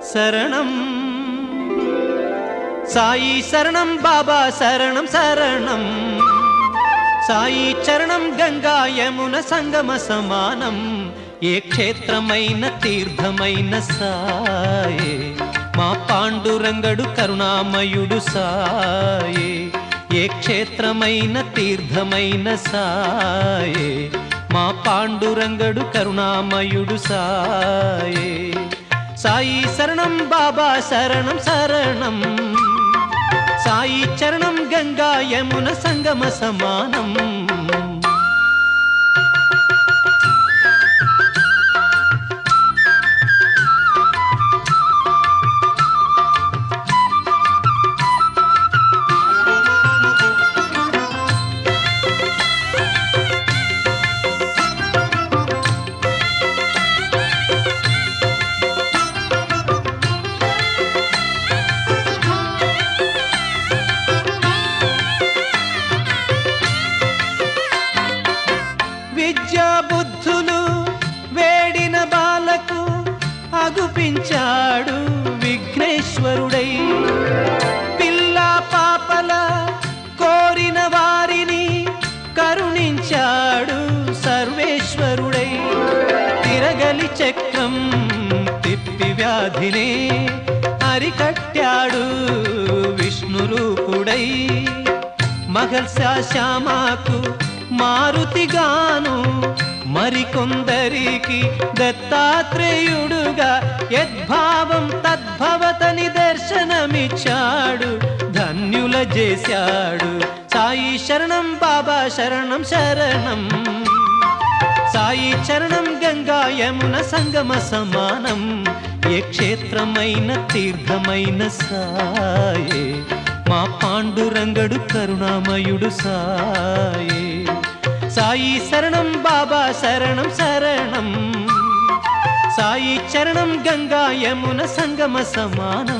శరణం సాయి శరణం బాబా శరణం శరణం సాయి చరణం గంగా యమున సంగమ సమానం ఏ క్షేత్రమైన తీర్థమైన సాయే మా పాండురంగడు కరుణామయుడు సాయే ఏ క్షేత్రమైన తీర్థమైన సాయే మా పాండురంగడు కరుణామయుడు సాయే సాయి శరణం బాబా శరణం శరణం సాయి చరణం గంగా యమున సంగమ సమానం విద్యా బుద్ధులు వేడిన బాలకు అగుపించాడు విఘ్నేశ్వరుడై పిల్ల పాపల కోరిన వారిని కరుణించాడు సర్వేశ్వరుడై తిరగలి చక్రం తిప్పి వ్యాధినే అరికట్టాడు విష్ణురూపుడై మహర్షా శ్యామాకు మారుతిగాను మరికొందరికి దత్తాత్రేయుడుగా యద్భావం తద్భవతని దర్శనమిచ్చాడు ధన్యుల చేశాడు సాయి శరణం బాబా శరణం శరణం సాయి చరణం గంగా యమున సంగమ సమానం ఏ క్షేత్రమైన తీర్థమైన సాయే మా పాండురంగడు కరుణామయుడు సాయే సాయి శరణం బాబా శరణం శరణం సాయి చరణం గంగా యమున సంగమ సమానం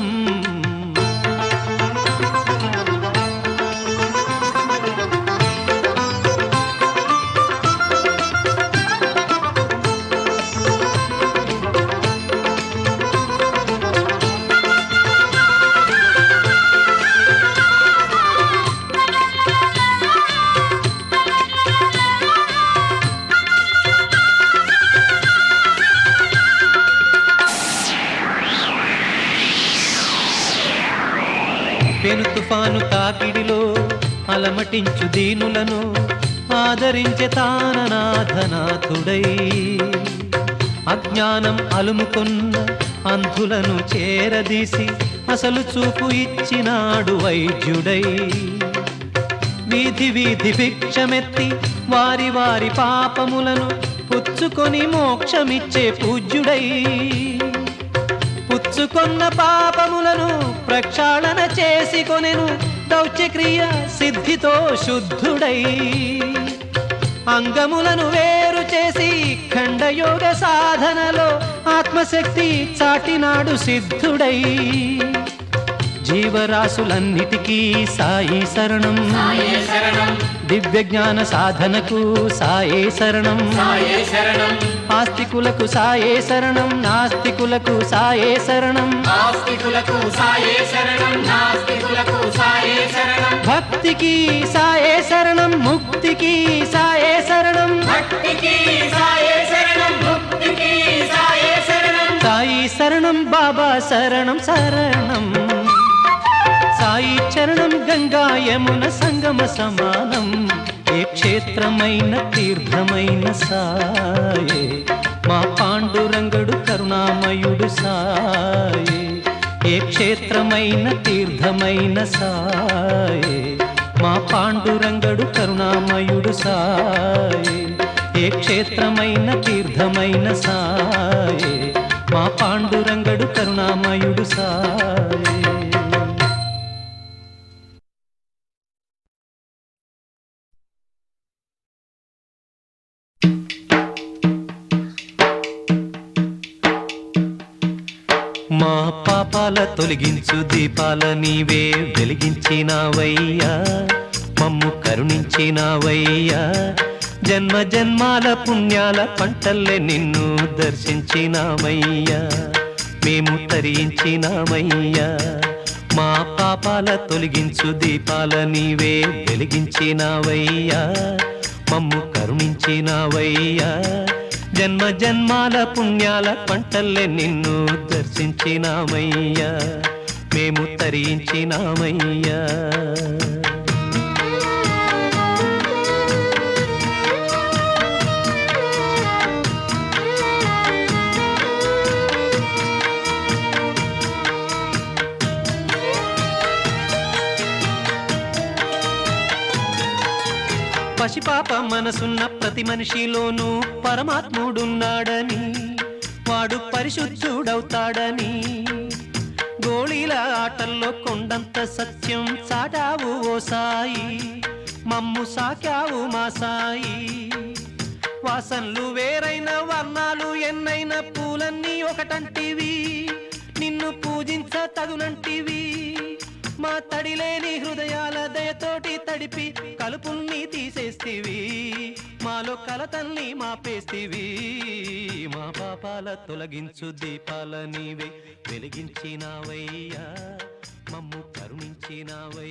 పెను తుఫాను తాకిడిలో అలమటించు దీనులను ఆదరించే తాననాథనాథుడై అజ్ఞానం అలుముకున్న అంధులను చేరదీసి అసలు చూపు ఇచ్చినాడు వైద్యుడై వీధి వీధి భిక్షమెత్తి వారి వారి పాపములను పుచ్చుకొని మోక్షమిచ్చే పూజ్యుడై పుచ్చుకొన్న పాపములను ప్రక్షాళన చేసి కొనెను దౌత్యక్రియ సిద్ధితో శుద్ధుడై అంగములను వేరు చేసి ఖండయోగ సాధనలో ఆత్మశక్తి చాటినాడు సిద్ధుడై జీవరాశులన్నిటికీ సాయి శరణం సాయే శరణం దివ్య జ్ఞాన సాధనకు సాయే శరణం సాయే శరణం ఆస్తికులకు సాయే శరణం నాస్తికులకు సాయే శరణం ఆస్తికులకు సాయే శరణం నాస్తికులకు సాయే శరణం భక్తికి సాయే శరణం ముక్తికి సాయే శరణం భక్తికి సాయే శరణం ముక్తికి సాయే శరణం సాయి శరణం బాబా శరణం శరణం సాయి చరణం గంగా యమున సంగమ సమానం ఏ క్షేత్రమైన తీర్థమైన సాయే మా పాండురంగడు కరుణామయుడు సాయే ఏ క్షేత్రమైన తీర్థమైన సాయే మా పాండురంగడు కరుణామయుడు సాయే ఏ క్షేత్రమైన తీర్థమైన సాయే మా పాండురంగడు కరుణామయుడు సాయే మా పాపాల తొలగించు దీపాల నీవే వెలిగించినావయ్యా మమ్ము కరుణించినావయ్యా జన్మ జన్మాల పుణ్యాల పంటల్లే నిన్ను దర్శించినావయ్యా మేము తరించినామయ్యా మా పాపాల తొలగించు దీపాల నీవే వెలిగించినావయ్యా మమ్ము కరుణించినావయ్యా జన్మ జన్మాల పుణ్యాల పంటల్లే నిన్ను దర్శించినామయ్యా మేము తరించినామయ్యా పసిపాప మనసున్న ప్రతి మనిషిలోనూ పరమాత్ముడున్నాడని వాడు పరిశుద్ధుడవుతాడని గోళీల ఆటల్లో కొండంత సత్యం చాటావు ఓ సాయి మమ్ము సాకావు మా సాయి వాసనలు వేరైన వర్ణాలు ఎన్నైన పూలన్నీ ఒకటంటివి నిన్ను పూజించ తగునంటివి మా తడిలేని హృదయాల దయతోటి తడిపి కలుపుల్ని తీసేస్తివి మాలో కలతల్ని మాపేస్తివి మా పాపాల తొలగించు దీపాల నీవే వెలిగించినావయ్యా మమ్ము కరుణించినావయ్యా